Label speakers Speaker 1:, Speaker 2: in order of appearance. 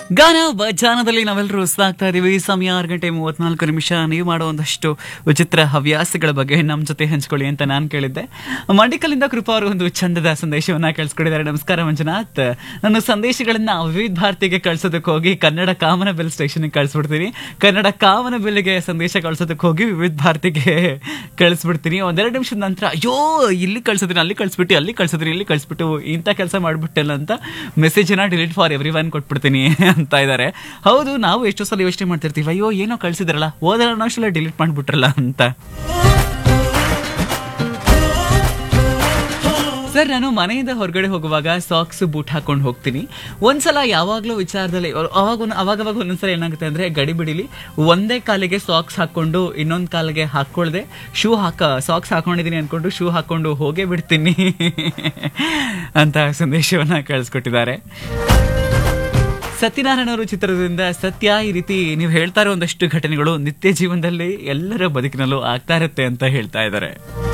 Speaker 1: ಗಾನ ಬಜಾನದಲ್ಲಿ ನಾವೆಲ್ಲರೂ ಸಾಕ್ತಾ ಇದೀವಿ ಸಮಯ ಆರು ಗಂಟೆ ಮೂವತ್ನಾಲ್ಕು ನಿಮಿಷ ನೀವು ಮಾಡೋ ಒಂದಷ್ಟು ವಿಚಿತ್ರ ಹವ್ಯಾಸಗಳ ಬಗ್ಗೆ ನಮ್ಮ ಜೊತೆ ಹಂಚ್ಕೊಳ್ಳಿ ಅಂತ ನಾನು ಕೇಳಿದ್ದೆ ಮಂಡಿಕಲ್ಲಿಂದ ಕೃಪಾ ಅವರು ಒಂದು ಚಂದದ ಸಂದೇಶವನ್ನ ಕಳಿಸ್ಕೊಟ್ಟಿದ್ದಾರೆ ನಮಸ್ಕಾರ ಮಂಜುನಾಥ್ ನನ್ನ ಸಂದೇಶಗಳನ್ನ ವಿವಿಧ ಭಾರತಿಗೆ ಕಳ್ಸೋದಕ್ಕೆ ಹೋಗಿ ಕನ್ನಡ ಕಾಮನ ಬೆಲ್ ಸ್ಟೇಷನ್ಗೆ ಕಳಿಸ್ಬಿಡ್ತೀನಿ ಕನ್ನಡ ಕಾಮನ ಬೆಲ್ಗೆ ಸಂದೇಶ ಕಳ್ಸೋದಕ್ಕೆ ಹೋಗಿ ವಿವಿಧ ಭಾರತಿಗೆ ಕಳಿಸ್ಬಿಡ್ತೀನಿ ಒಂದೆರಡು ನಿಮಿಷದ ನಂತರ ಅಯ್ಯೋ ಇಲ್ಲಿ ಕಳ್ಸಿದ್ದೀನಿ ಅಲ್ಲಿ ಕಳಿಸ್ಬಿಟ್ಟು ಅಲ್ಲಿ ಕಳ್ಸಿದ್ದೀನಿ ಇಲ್ಲಿ ಕಳಿಸ್ಬಿಟ್ಟು ಇಂಥ ಕೆಲಸ ಮಾಡ್ಬಿಟ್ಟಲ್ಲ ಅಂತ ಮೆಸೇಜನ್ನ ಡಿಲೀಟ್ ಫಾರ್ ಎವ್ರಿ ಒನ್ ಕೊಟ್ಬಿಡ್ತೀನಿ ಅಂತ ಇದ್ದಾರೆ ಹೌದು ನಾವು ಎಷ್ಟೋ ಸಲ ಯೋಚನೆ ಮಾಡ್ತಿರ್ತೀವಿ ಅಯ್ಯೋ ಏನೋ ಕಳ್ಸಿದ್ರಲ್ಲ ಓದೋಣ ಅನ್ನೋಷ್ಟೆಲ್ಲ ಡಿಲೀಟ್ ಮಾಡ್ಬಿಟ್ರಲ್ಲ ಅಂತ ಸರ್ ನಾನು ಮನೆಯಿಂದ ಹೊರಗಡೆ ಹೋಗುವಾಗ ಸಾಕ್ಸ್ ಬೂಟ್ ಹಾಕೊಂಡು ಹೋಗ್ತೀನಿ ಒಂದ್ಸಲ ಯಾವಾಗಲೂ ವಿಚಾರದಲ್ಲಿ ಅವಾಗ ಒಂದ್- ಅವಾಗವಾಗ ಒಂದೊಂದ್ಸಲ ಏನಾಗುತ್ತೆ ಅಂದ್ರೆ ಗಡಿ ಬಿಡಿಲಿ ಒಂದೇ ಕಾಲಿಗೆ ಸಾಕ್ಸ್ ಹಾಕೊಂಡು ಇನ್ನೊಂದು ಕಾಲಿಗೆ ಹಾಕೊಳ್ದೆ ಶೂ ಹಾಕ ಸಾಕ್ಸ್ ಹಾಕೊಂಡಿದ್ದೀನಿ ಅನ್ಕೊಂಡು ಶೂ ಹಾಕೊಂಡು ಹೋಗೇ ಬಿಡ್ತೀನಿ ಅಂತ ಸಂದೇಶವನ್ನ ಕಳಿಸ್ಕೊಟ್ಟಿದ್ದಾರೆ ಸತ್ಯನಾರಾಯಣ ಅವರು ಚಿತ್ರದಿಂದ ಸತ್ಯ ಈ ರೀತಿ ನೀವು ಹೇಳ್ತಾ ಇರೋ ಒಂದಷ್ಟು ಘಟನೆಗಳು ನಿತ್ಯ ಜೀವನದಲ್ಲಿ ಎಲ್ಲರ ಬದುಕಿನಲ್ಲೂ ಆಗ್ತಾ ಇರುತ್ತೆ ಅಂತ ಹೇಳ್ತಾ ಇದ್ದಾರೆ